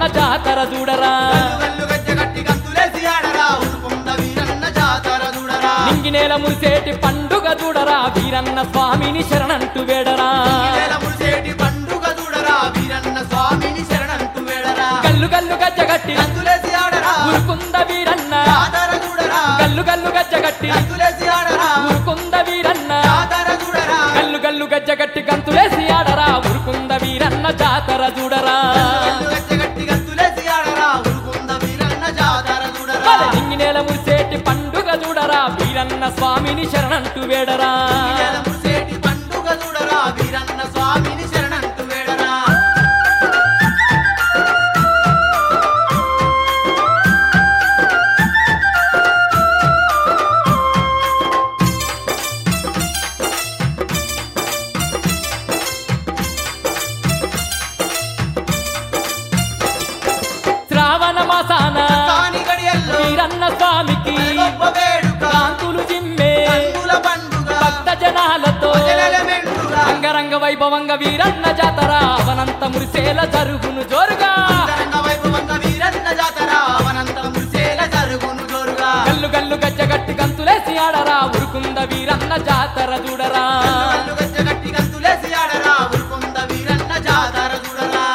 జాతర చూడరా గల్లు గజ్జ గట్టి గంతులేసి ఆడరా ఉరుకుంద వీరన్న జాతర చూడరా నింగినేల మురిసేటి పండుగ చూడరా వీరన్న స్వామిని శరణంటూ వేడరా ఈవేళ మురిసేటి పండుగ చూడరా వీరన్న స్వామిని శరణంటూ వేడరా గల్లు గల్లు గజ్జగట్టి గంతులేసి ఆడరా ఉరుకుంద వీరన్న జాతర చూడరా గల్లు గల్లు గజ్జగట్టి గంతులేసి ఆడరా ఉరుకుంద వీరన్న జాతర చూడరా గల్లు గల్లు గజ్జగట్టి గంతులేసి ఆడరా ఉరుకుంద వీరన్న జాతర చూడరా గల్లు గజ్జ గట్టి గంతులేసి ఆడరా ఉరుకుంద వీరన్న జాతర చూడరా నింగినేల మురిసేటి పండుగ చూడరా వీరన్న స్వామిని శరణంటూ వేడరా ఈవేళ మురిసేటి పండుగ చూడరా వీరన్న స్వామిని శరణంటూ వేడరా శ్రావణ మాసాన కాని గడియల్లో వీరన్న స్వామికి గొప్ప వేడుక కాంతులు జిమ్మే కన్నుల పండుగ భక్త జనాలతో ప్రజల మెండుగ అంగరంగ వైభవంగా వీరన్న జాతర అవనంత మురిసేల జరుగును జోరుగా అంగరంగ వైభవంగా వీరన్న జాతర అవనంత మురిసేల జరుగును జోరుగా గల్లు గల్లు గజ్జగట్టి గంతులేసి ఆడరా ఉరుకుంద వీరన్న జాతర చూడరా కళ్ళు గజ్జ గట్టి గంతులేసి ఆడరా ఉరుకుంద వీరన్న జాతర చూడరా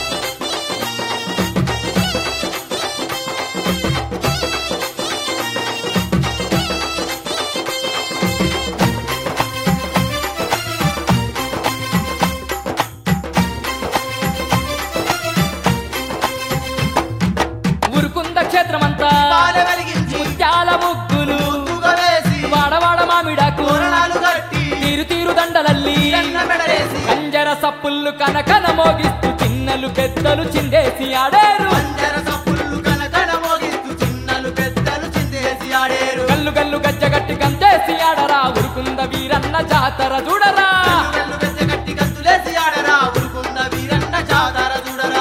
ఉరుకుంద క్షేత్రమంతా పాల వెలిగించి ముత్యాల ముగ్గులు ముగ్గుగా వేసి వాడవాడ మామిడాకు తోరణాలు కట్టి తీరు తీరు దండలల్లి వీరన్న మెడలేసి కంజర సప్పుళ్ళు కనకన మోగిస్తూ చిన్నలు పెద్దలు చిందేసి ఆడేరు పంజర సప్పుళ్ళు కనకన మోగిస్తూ చిన్నలు పెద్దలు చిందేసి ఆడేరు గల్లు గల్లు గజ్జగట్టి గంతేసి ఆడరా ఉరుకుంద వీరన్న జాతర చూడరా కళ్ళు గజ్జ గట్టి గంతులేసి ఆడరా ఉరుకుంద వీరన్న జాతర చూడరా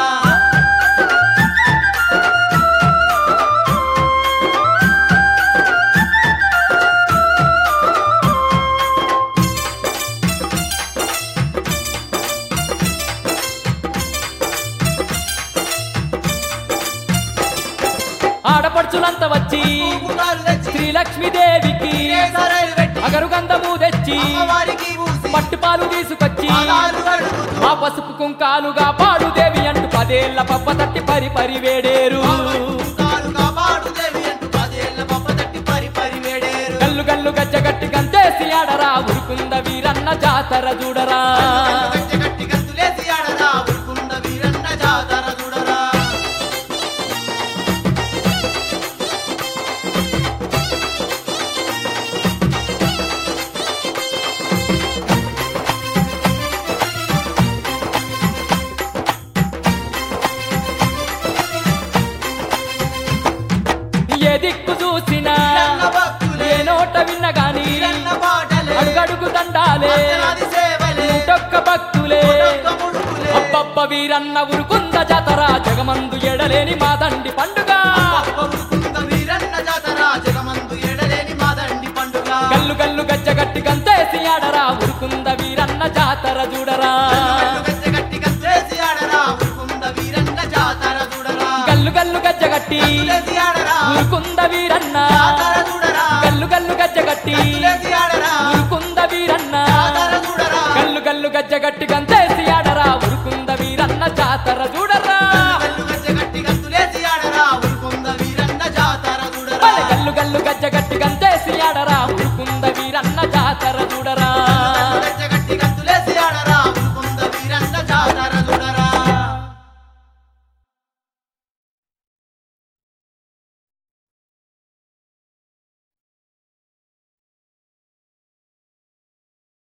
ఆడపడుచులంతా వచ్చి పువ్వుకాలు తెచ్చి శ్రీలక్ష్మీదేవికి కేసరాలు పెట్టి అగరు గంధము తెచ్చి అమ్మవారికి పూసి పట్టుపాలు తీసుకొచ్చి పాదాలు కడుగుతూ ఆ పసుపు కుంకాలుగా పాడుదేవి అంటూ పదేళ్ల పప్ప తట్టి పరి పరి వేడేరు పువ్వుకాలు కాపాడు దేవి అంటూ పదేళ్ల పప్ప తట్టి పరి పరి వేడేరు గల్లు గల్లు గజ్జగట్టి గంతేసి ఆడరా ఉరుకుంద వీరన్న జాతర చూడరా కళ్ళు గజ్జ గట్టి గంతులేసి ఆడరా ఉరుకుంద వీరన్న జాతర చూడరా ఏ దిక్కు చూసినా వీరన్న భక్తులే ఏ నోట విన్న గాని వీరన్న పాటలే అడుగడుగు దండాలే వందనాది సేవలే నూటొక్క భక్తులే ఒక్కొక్క ముడుపులే అబ్బబ్బ వీరన్న ఉరుకుంద జాతర జగమందు ఎడలేని మా దండి పండుగ అప్ప ఉరుకుంద వీరన్న జాతర జగమందు ఎడలేని మాదండి పండుగ గల్లు గల్లు గజ్జగట్టి గంతేసి ఆడరా ఉరుకుంద వీరన్న జాతర చూడరా కళ్ళు గజ్జ గట్టి గంతేసి ఆడరా ఉరుకుంద వీరన్న జాతర చూడరా గల్లు గల్లు గజ్జగట్టి గంతులేసి ఆడరా ఉరుకుంద వీరన్న జాతర చూడరా గల్లు గల్లు గజ్జగట్టి గంతులేసి ఆడరా